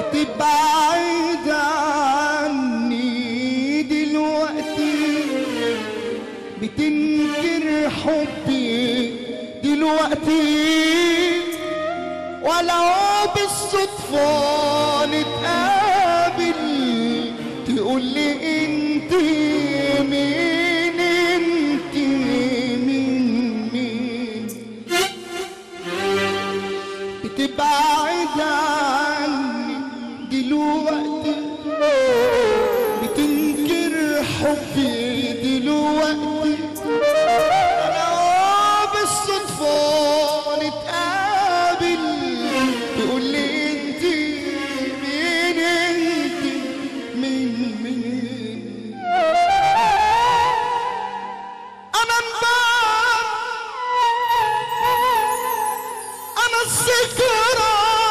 بتبعد عني دلوقتي بتنكر حبي دلوقتي ولو بالصدفة نتقابل تقول لي انت مين انت مين مين بتبعد عني دلوقتي بتنكر حبي دلوقتي لو بالصدفة نتقابل تقول لي انت مين انت مين مين انا انبار انا الذكرى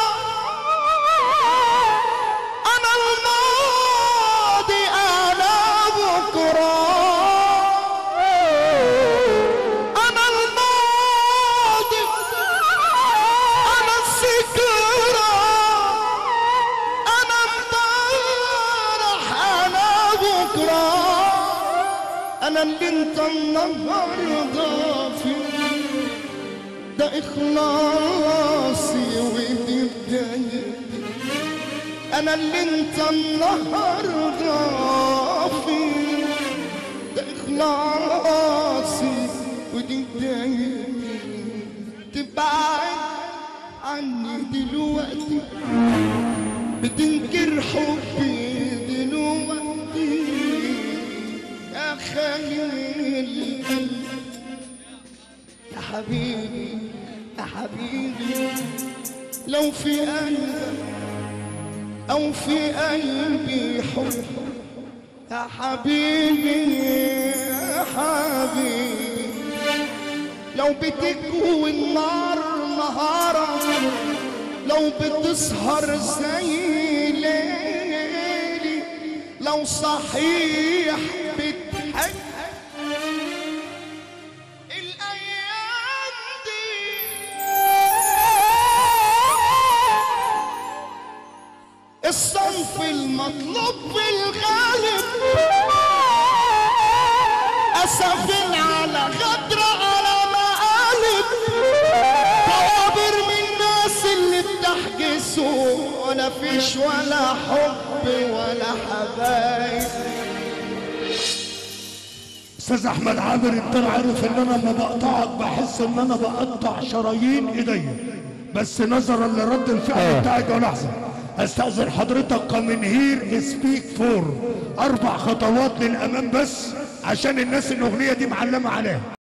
انا الماضي انا بكره انا الماضي انا الذكرى انا امبارح انا بكره انا اللي انت النهارده فيه ده اخلاصي ودي بدايتي انا اللي انت النهارده فيه ده اخلاصي ودي بدايتي تبعد عني دلوقتي بتنكر حبي دلوقتي يا خليل يا حبيبي يا حبيبي لو في قلبك أو في قلبي حب يا حبيبي يا حبيبي لو بتكوي النار نهارا لو بتسهر زي ليلي لو صحيح بتحب الأيام دي الصنف المطلوب بالغالب أسف على غدر على مقالب طوابر من الناس اللي بتحجسوا ولا فيش ولا حب ولا حبايب استاذ احمد عامر انت عارف ان انا لما بقطعك بحس ان انا بقطع شرايين ايديا بس نظرا لرد الفعل بتاعك ده لحظه استاذن حضرتك من هير سبيك فور اربع خطوات للامام بس عشان الناس الاغنيه دي معلمه عليها